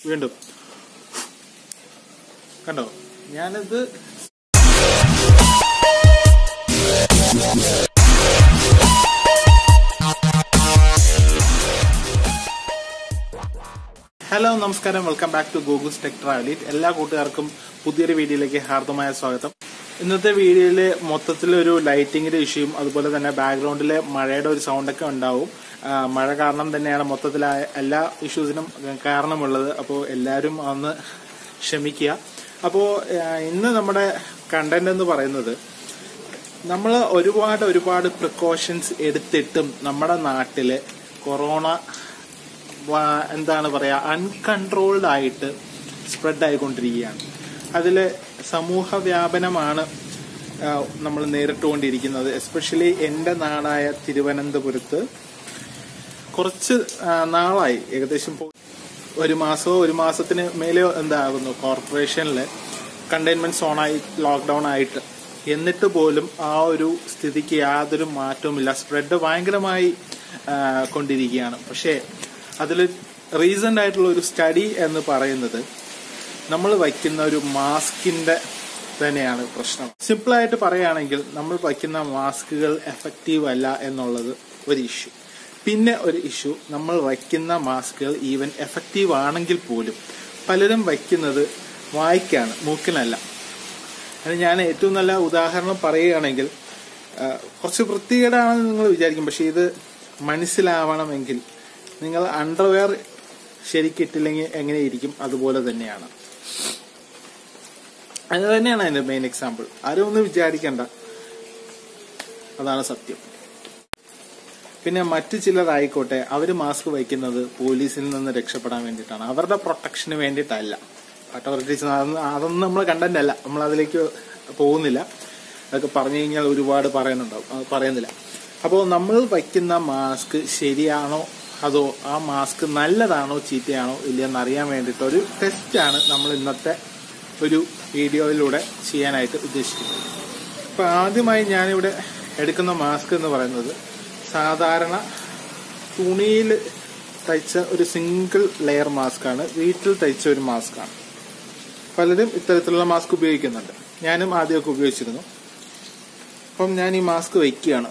വീണ്ടും കണ്ടോ ഞാനിത് ഹലോ നമസ്കാരം welcome back to Google's tech ട്രാവലിറ്റ് എല്ലാ കൂട്ടുകാർക്കും പുതിയൊരു വീഡിയോയിലേക്ക് ഹാർദമായ സ്വാഗതം ഇന്നത്തെ വീഡിയോയിൽ മൊത്തത്തിലൊരു ലൈറ്റിങ്ങിന്റെ ഇഷ്യൂയും അതുപോലെ തന്നെ ബാക്ക്ഗ്രൗണ്ടിലെ മഴയുടെ ഒരു സൗണ്ടൊക്കെ ഉണ്ടാവും ആ, മഴ കാരണം തന്നെയാണ് മൊത്തത്തിൽ എല്ലാ ഇഷ്യൂസിനും കാരണമുള്ളത് അപ്പോൾ എല്ലാവരും ഒന്ന് ക്ഷമിക്കുക അപ്പോൾ ഇന്ന് നമ്മുടെ കണ്ടന്റ് എന്ന് പറയുന്നത് നമ്മൾ ഒരുപാട് ഒരുപാട് പ്രിക്കോഷൻസ് എടുത്തിട്ടും നമ്മുടെ നാട്ടില് കൊറോണ വ- എന്താണ് പറയാ അൺകൺട്രോൾഡ് ആയിട്ട് സ്പ്രെഡ് ആയിക്കൊണ്ടിരിക്കുകയാണ് അതിൽ സമൂഹ വ്യാപനമാണ് നമ്മൾ നേരിട്ടുകൊണ്ടിരിക്കുന്നത് എസ്പെഷ്യലി എൻ്റെ നാടായ തിരുവനന്തപുരത്ത് കുറച്ച് ആ, നാളായി ഏകദേശം ഇപ്പോ ഒരു മാസമോ ഒരു മാസത്തിന് മേലെയോ എന്താകുന്നു കോർപ്പറേഷനിൽ കണ്ടെയ്ൻമെന്റ് സോണായി ലോക്ക്ഡൌൺ ആയിട്ട് എന്നിട്ട് പോലും ആ ഒരു സ്ഥിതിക്ക് യാതൊരു മാറ്റവുമില്ല സ്പ്രെഡ് ഭയങ്കരമായി ആ, കൊണ്ടിരിക്കുകയാണ് പക്ഷേ അതിൽ റീസെന്റ് ആയിട്ടുള്ള ഒരു സ്റ്റഡി എന്ന് പറയുന്നത് നമ്മൾ വയ്ക്കുന്ന ഒരു മാസ്കിന്റെ തന്നെയാണ് പ്രശ്നം സിമ്പിൾ ആയിട്ട് പറയുകയാണെങ്കിൽ നമ്മൾ വയ്ക്കുന്ന മാസ്കുകൾ എഫക്റ്റീവ് അല്ല എന്നുള്ളത് ഒരു ഇഷ്യൂ പിന്നെ ഒരു ഇഷ്യൂ നമ്മൾ വയ്ക്കുന്ന മാസ്കുകൾ ഈവൻ എഫക്റ്റീവ് ആണെങ്കിൽ പോലും പലരും വയ്ക്കുന്നത് വായിക്കാണ് മൂക്കിനല്ല അത് ഞാൻ ഏറ്റവും നല്ല ഉദാഹരണം പറയുകയാണെങ്കിൽ ആ, കുറച്ച് വൃത്തികേടാണെന്ന് നിങ്ങൾ വിചാരിക്കും പക്ഷെ ഇത് മനസ്സിലാവണമെങ്കിൽ നിങ്ങൾ അണ്ടർവെയർ ശരിക്കിട്ടില്ലെങ്കിൽ എങ്ങനെയിരിക്കും അതുപോലെ തന്നെയാണ് അത് തന്നെയാണ് അതിന്റെ മെയിൻ എക്സാമ്പിൾ ആരും ഒന്നും വിചാരിക്കണ്ട അതാണ് സത്യം പിന്നെ മറ്റു ചിലരായിക്കോട്ടെ അവര് മാസ്ക് വയ്ക്കുന്നത് പോലീസിൽ നിന്ന് രക്ഷപ്പെടാൻ വേണ്ടിയിട്ടാണ് അവരുടെ പ്രൊട്ടക്ഷന് വേണ്ടിയിട്ടല്ല അതോറിറ്റീസ് അതൊന്നും അതൊന്നും നമ്മൾ കണ്ടന്റ് അല്ല നമ്മൾ അതിലേക്ക് പോകുന്നില്ല അതൊക്കെ പറഞ്ഞു കഴിഞ്ഞാൽ ഒരുപാട് പറയാനുണ്ടാവും അത് പറയുന്നില്ല അപ്പോൾ നമ്മൾ വയ്ക്കുന്ന മാസ്ക് ശരിയാണോ അതോ ആ മാസ്ക് നല്ലതാണോ ചീത്തയാണോ ഇല്ലയെന്ന് അറിയാൻ വേണ്ടിയിട്ട് ഒരു ടെസ്റ്റാണ് നമ്മൾ ഇന്നത്തെ ഒരു വീഡിയോയിലൂടെ ചെയ്യാനായിട്ട് ഉദ്ദേശിക്കുന്നത് അപ്പൊ ആദ്യമായി ഞാനിവിടെ എടുക്കുന്ന മാസ്ക് എന്ന് പറയുന്നത് സാധാരണ തുണിയിൽ തയ്ച്ച ഒരു സിംഗിൾ ലെയർ മാസ്ക് ആണ് വീട്ടിൽ തയ്ച്ച ഒരു മാസ്ക് ആണ് പലരും ഇത്തരത്തിലുള്ള മാസ്ക് ഉപയോഗിക്കുന്നുണ്ട് ഞാനും ആദ്യമൊക്കെ ഉപയോഗിച്ചിരുന്നു അപ്പം ഞാൻ ഈ മാസ്ക് വയ്ക്കുകയാണ്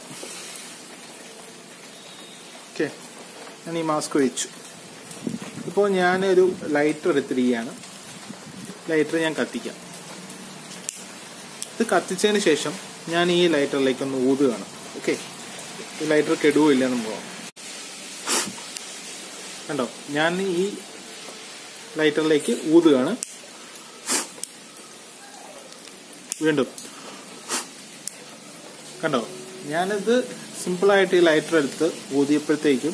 ഓക്കെ ഞാൻ ഈ മാസ്ക് വെച്ചു ഇപ്പോൾ ഞാനൊരു ലൈറ്റർ എടുത്തിരിക്കുകയാണ് ലൈറ്റർ ഞാൻ കത്തിക്കാം ഇത് കത്തിച്ചതിന് ശേഷം ഞാൻ ഈ ലൈറ്ററിലേക്ക് ഒന്ന് ഊതുകയാണ് ഓക്കെ ഈ ലൈറ്റർ കെടുവില്ല എന്ന് പോവാം കണ്ടോ ഞാൻ ഈ ലൈറ്ററിലേക്ക് ഊതുകയാണ് വീണ്ടും കണ്ടോ ഞാനിത് സിമ്പിളായിട്ട് ഈ ലൈറ്റർ എടുത്ത് ഊതിയപ്പോഴത്തേക്കും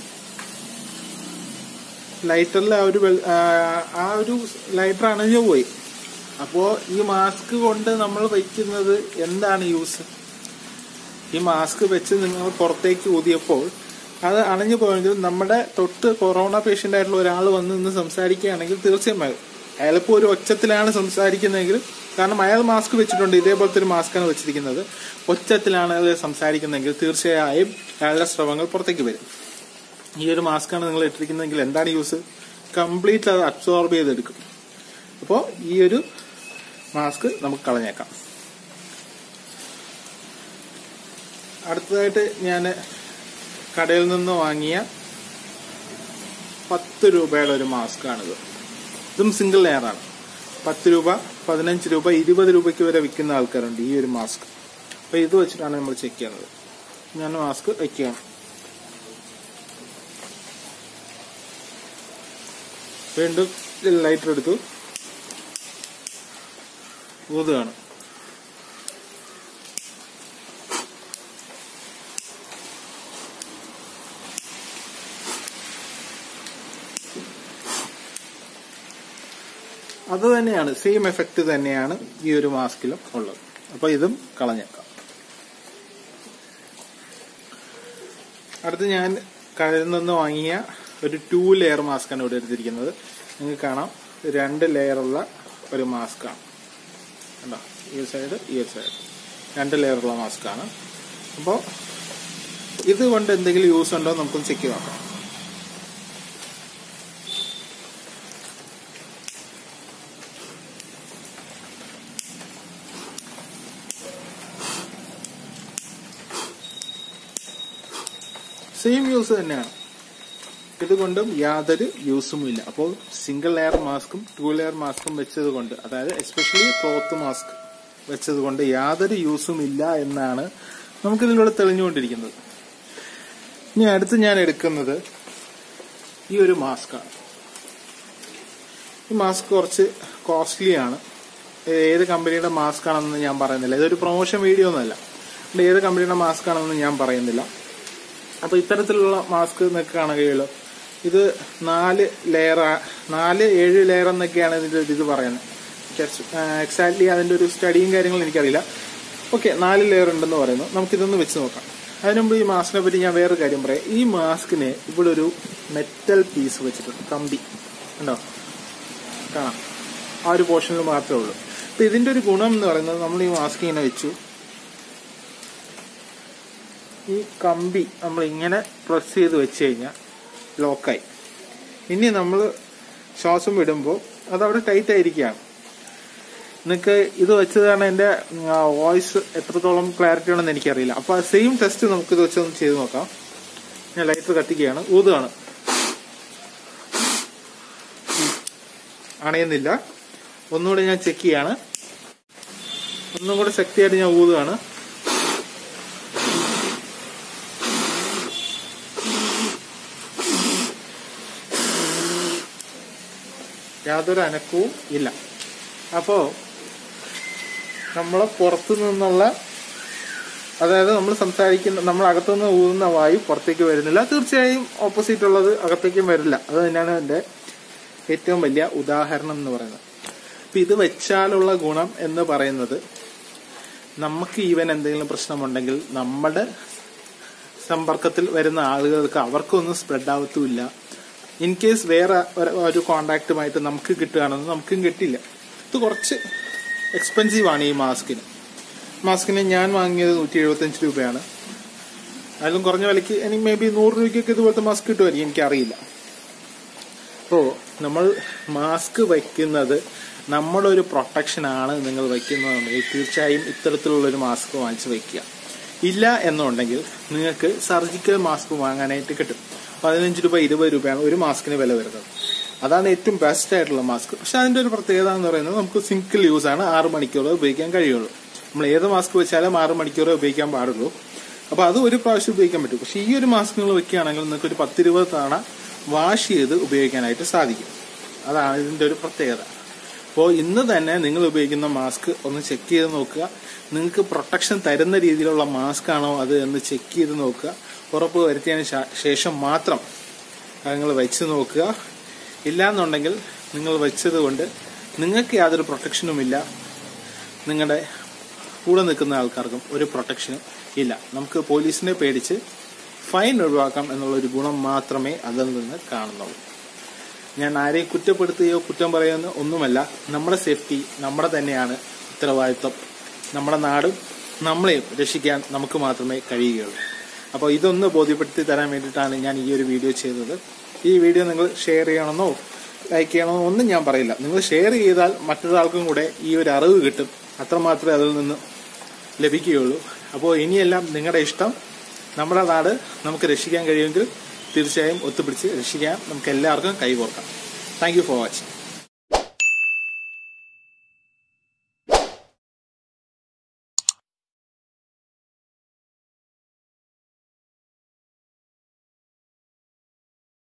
ലൈറ്ററിൽ ആ ഒരു വെൾ- ആ, ആ ഒരു ലൈറ്റർ അണഞ്ഞു പോയി അപ്പോ ഈ മാസ്ക് കൊണ്ട് നമ്മൾ വയ്ക്കുന്നത് എന്താണ് യൂസ് ഈ മാസ്ക് വെച്ച് നിങ്ങൾ പുറത്തേക്ക് ഊതിയപ്പോൾ അത് അണഞ്ഞു പോയെങ്കിൽ നമ്മുടെ തൊട്ട് കൊറോണ പേഷ്യന്റ് ആയിട്ടുള്ള ഒരാൾ വന്ന് നിന്ന് സംസാരിക്കുകയാണെങ്കിൽ തീർച്ചയായും അയാളിപ്പോ ഒരു ഒച്ചത്തിലാണ് സംസാരിക്കുന്നതെങ്കിൽ കാരണം അയാൾ മാസ്ക് വെച്ചിട്ടുണ്ട് ഇതേപോലത്തെ ഒരു മാസ്കാണ് വെച്ചിരിക്കുന്നത് ഒച്ചത്തിലാണ് അയാൾ സംസാരിക്കുന്നതെങ്കിൽ തീർച്ചയായും അയാളുടെ സ്രവങ്ങൾ പുറത്തേക്ക് വരും ഈ ഒരു മാസ്കാണ് നിങ്ങൾ ഇട്ടിരിക്കുന്നതെങ്കിൽ എന്താണ് യൂസ് കംപ്ലീറ്റ് അത് അബ്സോർബ് ചെയ്തെടുക്കും അപ്പോൾ ഈ ഒരു മാസ്ക് നമുക്ക് കളഞ്ഞേക്കാം അടുത്തതായിട്ട് ഞാൻ കടയിൽ നിന്ന് വാങ്ങിയ പത്ത് രൂപയുടെ ഒരു മാസ്ക് ആണിത് ഇതും സിംഗിൾ ലെയർ ആണ് പത്ത് രൂപ പതിനഞ്ച് രൂപ ഇരുപത് രൂപയ്ക്ക് വരെ വിൽക്കുന്ന ആൾക്കാരുണ്ട് ഈ ഒരു മാസ്ക് അപ്പൊ ഇത് വെച്ചിട്ടാണ് നമ്മൾ ചെക്ക് ചെയ്യുന്നത് ഞാൻ മാസ്ക് വയ്ക്കുകയാണ് വീണ്ടും ലൈറ്റർ എടുത്തു ഊതുകയാണ് അത് തന്നെയാണ് സെയിം എഫക്റ്റ് തന്നെയാണ് ഈ ഒരു മാസ്കിലും ഉള്ളത് അപ്പൊ ഇതും കളഞ്ഞേക്കാം അടുത്ത് ഞാൻ കടയിൽ നിന്ന് വാങ്ങിയ ഒരു ടു ലെയർ മാസ്കാണ് ഇവിടെ എടുത്തിരിക്കുന്നത് നിങ്ങൾക്ക് കാണാം രണ്ട് ലെയറുള്ള ഒരു മാസ്കാണ് കണ്ടോ ഈ ഒരു സൈഡ് ഈ ഒരു സൈഡ് രണ്ട് ലെയറുള്ള മാസ്കാണ് അപ്പോൾ ഇത് കൊണ്ട് എന്തെങ്കിലും യൂസ് ഉണ്ടോ എന്ന് നമുക്കൊന്ന് ചെക്ക് ചെയ്ത് നോക്കാം സെയിം യൂസ് തന്നെയാണ് ഇതുകൊണ്ടും യാതൊരു യൂസും ഇല്ല അപ്പോൾ സിംഗിൾ ലെയർ മാസ്കും ടു ലെയർ മാസ്കും വെച്ചത് കൊണ്ട് അതായത് എസ്പെഷ്യലി ക്ലോത്ത് മാസ്ക് വെച്ചത് കൊണ്ട് യാതൊരു യൂസും ഇല്ല എന്നാണ് നമുക്കിതിലൂടെ തെളിഞ്ഞുകൊണ്ടിരിക്കുന്നത് ഇനി അടുത്ത് ഞാൻ എടുക്കുന്നത് ഈ ഒരു മാസ്കാണ് ഈ മാസ്ക് കുറച്ച് കോസ്റ്റ്ലി ആണ് ഏത് കമ്പനിയുടെ മാസ്ക് ആണെന്ന് ഞാൻ പറയുന്നില്ല ഇതൊരു പ്രൊമോഷൻ വീഡിയോ ഒന്നുമല്ല അതുകൊണ്ട് ഏത് കമ്പനിയുടെ മാസ്ക് ആണെന്ന് ഞാൻ പറയുന്നില്ല അപ്പൊ ഇത്തരത്തിലുള്ള മാസ്ക് നിങ്ങൾക്ക് കാണുകയുള്ളൂ ഇത് നാല് ലെയർ നാല് ഏഴ് ലെയർ എന്നൊക്കെയാണ് ഇതിന്റെ ഒരു ഇത് പറയുന്നത് എക്സാക്ട്ലി അതിന്റെ ഒരു സ്റ്റഡിയും കാര്യങ്ങളും എനിക്കറിയില്ല ഓക്കെ നാല് ലെയർ ഉണ്ടെന്ന് പറയുന്നു നമുക്കിതൊന്ന് വെച്ച് നോക്കാം അതിനു മുമ്പ് ഈ മാസ്കിനെ പറ്റി ഞാൻ വേറൊരു കാര്യം പറയാം ഈ മാസ്കിന് ഇവിടെ ഒരു മെറ്റൽ പീസ് വെച്ചിട്ടുണ്ട് കമ്പി ഉണ്ടോ കാണാം ആ ഒരു പോർഷനിൽ മാത്രമേ ഉള്ളൂ അപ്പൊ ഇതിന്റെ ഒരു ഗുണം എന്ന് പറയുന്നത് നമ്മൾ ഈ മാസ്ക് ഇങ്ങനെ വെച്ചു ഈ കമ്പി നമ്മൾ ഇങ്ങനെ പ്രസ് ചെയ്ത് വെച്ച് കഴിഞ്ഞാൽ ലോക്കായി ഇനി നമ്മൾ ശ്വാസം വിടുമ്പോൾ അത് അവിടെ ടൈറ്റ് ആയിരിക്കുകയാണ് നിങ്ങൾക്ക് ഇത് വെച്ചതാണ് എൻ്റെ വോയിസ് എത്രത്തോളം ക്ലാരിറ്റി ഉണ്ടെന്ന് എനിക്കറിയില്ല അപ്പൊ ആ സെയിം ടെസ്റ്റ് നമുക്ക് ഇത് വെച്ചൊന്ന് ചെയ്ത് നോക്കാം ഞാൻ ലൈറ്റർ കത്തിക്കുകയാണ് ഊതുകയാണ് അണയുന്നില്ല ഒന്നുകൂടെ ഞാൻ ചെക്ക് ചെയ്യാണ് ഒന്നും കൂടെ ശക്തിയായിട്ട് ഞാൻ ഊതുകയാണ് യാതൊരു അനക്കവും ഇല്ല അപ്പോ നമ്മൾ പുറത്തു നിന്നുള്ള അതായത് നമ്മൾ സംസാരിക്കുന്ന നമ്മൾ അകത്തുനിന്ന് ഊതുന്ന വായു പുറത്തേക്ക് വരുന്നില്ല തീർച്ചയായും ഓപ്പോസിറ്റ് ഉള്ളത് അകത്തേക്കും വരില്ല അത് തന്നെയാണ് എൻ്റെ ഏറ്റവും വലിയ ഉദാഹരണം എന്ന് പറയുന്നത് അപ്പൊ ഇത് വെച്ചാലുള്ള ഗുണം എന്ന് പറയുന്നത് നമുക്ക് ഈവൻ എന്തെങ്കിലും പ്രശ്നമുണ്ടെങ്കിൽ നമ്മുടെ സമ്പർക്കത്തിൽ വരുന്ന ആളുകൾക്ക് അവർക്കൊന്നും സ്പ്രെഡ് ആവത്തുമില്ല ഇൻ കേസ് വേറെ ഒരു- ഒരു കോണ്ടാക്റ്റുമായിട്ട് നമുക്ക് കിട്ടുകയാണെന്ന് നമുക്കും കിട്ടില്ല ഇത് കുറച്ച് എക്സ്പെൻസീവ് ആണ് ഈ മാസ്കിന് മാസ്കിന് ഞാൻ വാങ്ങിയത് നൂറ്റി എഴുപത്തഞ്ച് രൂപയാണ് അതിലും കുറഞ്ഞ വിലയ്ക്ക് എനിക്ക് മേ ബി നൂറ് രൂപയ്ക്കൊക്കെ ഇതുപോലത്തെ മാസ്ക് കിട്ടുമായിരിക്കും എനിക്കറിയില്ല അപ്പോൾ നമ്മൾ മാസ്ക് വയ്ക്കുന്നത് നമ്മുടെ ഒരു പ്രൊട്ടക്ഷൻ ആണ് നിങ്ങൾ വയ്ക്കുന്നതെങ്കിൽ തീർച്ചയായും ഇത്തരത്തിലുള്ള ഒരു മാസ്ക് വാങ്ങിച്ച് വയ്ക്കുക ഇല്ല എന്നുണ്ടെങ്കിൽ നിങ്ങൾക്ക് സർജിക്കൽ മാസ്ക് വാങ്ങാനായിട്ട് കിട്ടും പതിനഞ്ച് രൂപ ഇരുപത് രൂപയാണ് ഒരു മാസ്കിന് വില വരുന്നത് അതാണ് ഏറ്റവും ബെസ്റ്റ് ആയിട്ടുള്ള മാസ്ക് പക്ഷെ അതിന്റെ ഒരു പ്രത്യേകത എന്ന് പറയുന്നത് നമുക്ക് സിംഗിൾ യൂസ് ആണ് ആറ് മണിക്കൂർ ഉപയോഗിക്കാൻ കഴിയുള്ളൂ നമ്മൾ ഏത് മാസ്ക് വെച്ചാലും ആറ് മണിക്കൂറേ ഉപയോഗിക്കാൻ പാടുള്ളൂ അപ്പൊ അത് ഒരു പ്രാവശ്യം ഉപയോഗിക്കാൻ പറ്റും പക്ഷെ ഈ ഒരു മാസ്ക് നിങ്ങൾ വെക്കുകയാണെങ്കിൽ നിങ്ങൾക്ക് ഒരു പത്തിരുപത് തവണ വാഷ് ചെയ്ത് ഉപയോഗിക്കാനായിട്ട് സാധിക്കും അതാണ് ഇതിന്റെ ഒരു പ്രത്യേകത അപ്പോൾ ഇന്ന് തന്നെ നിങ്ങൾ ഉപയോഗിക്കുന്ന മാസ്ക് ഒന്ന് ചെക്ക് ചെയ്ത് നോക്കുക നിങ്ങൾക്ക് പ്രൊട്ടക്ഷൻ തരുന്ന രീതിയിലുള്ള മാസ്ക് ആണോ അത് എന്ന് ചെക്ക് ചെയ്ത് നോക്കുക ഉറപ്പ് വരുത്തിയതിന് ശാ- ശേഷം മാത്രം നിങ്ങൾ വെച്ച് നോക്കുക ഇല്ലാന്നുണ്ടെങ്കിൽ നിങ്ങൾ വെച്ചത് കൊണ്ട് നിങ്ങൾക്ക് യാതൊരു പ്രൊട്ടക്ഷനും ഇല്ല നിങ്ങളുടെ കൂടെ നിൽക്കുന്ന ആൾക്കാർക്കും ഒരു പ്രൊട്ടക്ഷനും ഇല്ല നമുക്ക് പോലീസിനെ പേടിച്ച് ഫൈൻ ഒഴിവാക്കാം എന്നുള്ള ഒരു ഗുണം മാത്രമേ അതിൽ നിന്ന് കാണുന്നുള്ളൂ ഞാൻ ആരെയും കുറ്റപ്പെടുത്തുകയോ കുറ്റം പറയുകയോ ഒന്നുമല്ല നമ്മുടെ സേഫ്റ്റി നമ്മുടെ തന്നെയാണ് ഉത്തരവാദിത്വം നമ്മുടെ നാടും നമ്മളെയും രക്ഷിക്കാൻ നമുക്ക് മാത്രമേ കഴിയുകയുള്ളൂ അപ്പോൾ ഇതൊന്ന് ബോധ്യപ്പെടുത്തി തരാൻ വേണ്ടിയിട്ടാണ് ഞാൻ ഈ ഒരു വീഡിയോ ചെയ്തത് ഈ വീഡിയോ നിങ്ങൾ ഷെയർ ചെയ്യണമെന്നോ ലൈക്ക് ചെയ്യണമെന്നോ ഒന്നും ഞാൻ പറയില്ല നിങ്ങൾ ഷെയർ ചെയ്താൽ മറ്റൊരാൾക്കും കൂടെ ഈ ഒരു അറിവ് കിട്ടും അത്രമാത്രമേ അതിൽ നിന്ന് ലഭിക്കുകയുള്ളൂ അപ്പോൾ ഇനിയെല്ലാം നിങ്ങളുടെ ഇഷ്ടം നമ്മുടെ നാട് നമുക്ക് രക്ഷിക്കാൻ കഴിയുമെങ്കിൽ തീർച്ചയായും ഒത്തുപിടിച്ച് രക്ഷിക്കാൻ നമുക്ക് എല്ലാവർക്കും കൈകോർക്കാം താങ്ക് യു ഫോർ വാച്ചിങ്